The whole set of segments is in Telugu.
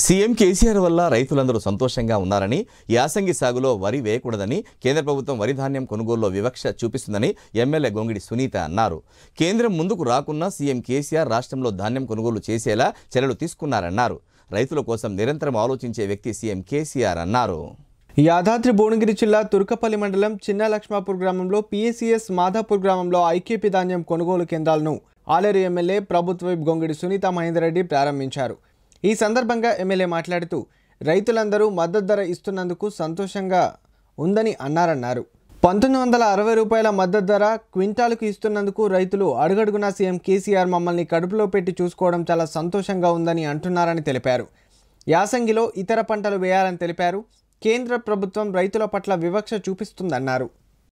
సీఎం కేసీఆర్ వల్ల రైతులందరూ సంతోషంగా ఉన్నారని యాసంగి సాగులో వరి వేయకూడదని కేంద్ర ప్రభుత్వం వరి ధాన్యం కొనుగోలులో వివక్ష చూపిస్తుందని ఎమ్మెల్యే గొంగిడి సునీత అన్నారు కేంద్రం ముందుకు రాకున్నా సీఎం కేసీఆర్ రాష్ట్రంలో ధాన్యం కొనుగోలు చేసేలా చర్యలు తీసుకున్నారన్నారు రైతుల కోసం నిరంతరం ఆలోచించే వ్యక్తి సీఎం కేసీఆర్ అన్నారు యాదాద్రి భువనగిరి జిల్లా తుర్కపల్లి మండలం చిన్న లక్ష్మాపూర్ గ్రామంలో పిఎస్సిఎస్ మాధాపూర్ గ్రామంలో ఐకేపీ ధాన్యం కొనుగోలు కేంద్రాలను ఆలేరు ఎమ్మెల్యే ప్రభుత్వ విప్ గొంగిడి సునీత మహేందర్ రెడ్డి ప్రారంభించారు ఈ సందర్భంగా ఎమ్మెల్యే మాట్లాడుతూ రైతులందరూ మద్దతు ధర ఇస్తున్నందుకు సంతోషంగా ఉందని అన్నారన్నారు పంతొమ్మిది వందల అరవై రూపాయల మద్దతు ధర క్వింటాలకు ఇస్తున్నందుకు రైతులు అడుగడుగునా సీఎం కేసీఆర్ మమ్మల్ని కడుపులో పెట్టి చూసుకోవడం చాలా సంతోషంగా ఉందని అంటున్నారని తెలిపారు యాసంగిలో ఇతర పంటలు వేయాలని తెలిపారు కేంద్ర ప్రభుత్వం రైతుల పట్ల వివక్ష చూపిస్తుందన్నారు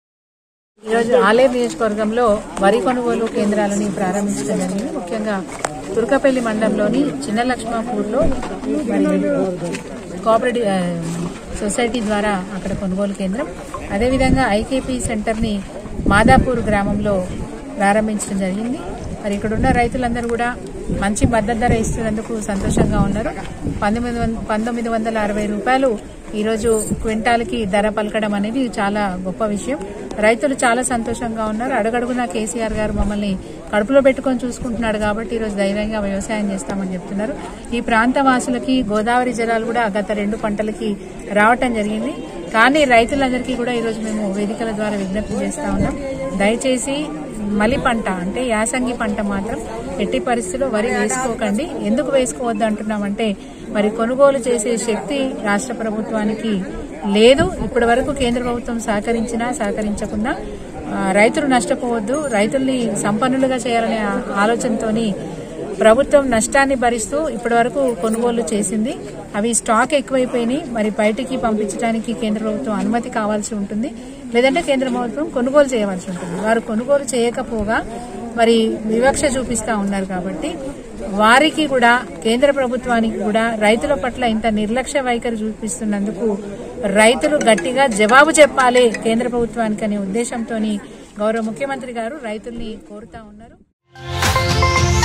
ఈరోజు ఆలేరు నియోజకవర్గంలో వరి కొనుగోలు కేంద్రాలని ప్రారంభించడం జరిగింది ముఖ్యంగా తుర్కపల్లి మండలంలోని చిన్న లక్ష్మాపూర్లో మరి కోఆపరేటివ్ ఆ, సొసైటీ ద్వారా అక్కడ కొనుగోలు కేంద్రం అదేవిధంగా ఐకేపీ సెంటర్ని మాదాపూర్ గ్రామంలో ప్రారంభించడం జరిగింది మరి ఇక్కడున్న రైతులందరూ కూడా మంచి మద్దతు ధర ఇస్తున్నందుకు సంతోషంగా ఉన్నారు పంతొమ్మిది వంద పంతొమ్మిది వందల అరవై రూపాయలు ఈరోజు క్వింటాల్కి ధర పలకడం అనేది చాలా గొప్ప విషయం రైతులు చాలా సంతోషంగా ఉన్నారు అడుగడుగునా కేసీఆర్ గారు మమ్మల్ని కడుపులో పెట్టుకొని చూసుకుంటున్నాడు కాబట్టి ఈరోజు ధైర్యంగా వ్యవసాయం చేస్తామని చెప్తున్నారు ఈ ప్రాంత వాసులకి గోదావరి జలాలు కూడా గత రెండు పంటలకి రావటం జరిగింది కానీ రైతులందరికీ కూడా ఈరోజు మేము వేదికల ద్వారా విజ్ఞప్తి చేస్తా ఉన్నాం దయచేసి మలి పంట అంటే యాసంగి పంట మాత్రం ఎట్టి పరిస్థితుల్లో వరి వేసుకోకండి ఎందుకు వేసుకోవద్దు అంటున్నామంటే మరి కొనుగోలు చేసే శక్తి రాష్ట్ర ప్రభుత్వానికి లేదు ఇప్పటి వరకు కేంద్ర ప్రభుత్వం సహకరించినా సహకరించకుండా ఆ, రైతులు నష్టపోవద్దు రైతుల్ని సంపన్నులుగా చేయాలనే ఆ- ఆలోచనతోని ప్రభుత్వం నష్టాన్ని భరిస్తూ ఇప్పటి వరకు కొనుగోలు చేసింది అవి స్టాక్ ఎక్కువైపోయినాయి మరి బయటికి పంపించడానికి కేంద్ర ప్రభుత్వం అనుమతి కావాల్సి ఉంటుంది లేదంటే కేంద్ర ప్రభుత్వం కొనుగోలు చేయవలసి ఉంటుంది వారు కొనుగోలు చేయకపోగా మరి వివక్ష చూపిస్తా ఉన్నారు కాబట్టి వారికి కూడా కేంద్ర ప్రభుత్వానికి కూడా రైతుల పట్ల ఇంత నిర్లక్ష్య వైఖరి చూపిస్తున్నందుకు రైతులు గట్టిగా జవాబు చెప్పాలి కేంద్ర ప్రభుత్వానికి అనే ఉద్దేశంతో గౌరవ ముఖ్యమంత్రి గారు రైతుల్ని కోరుతా ఉన్నారు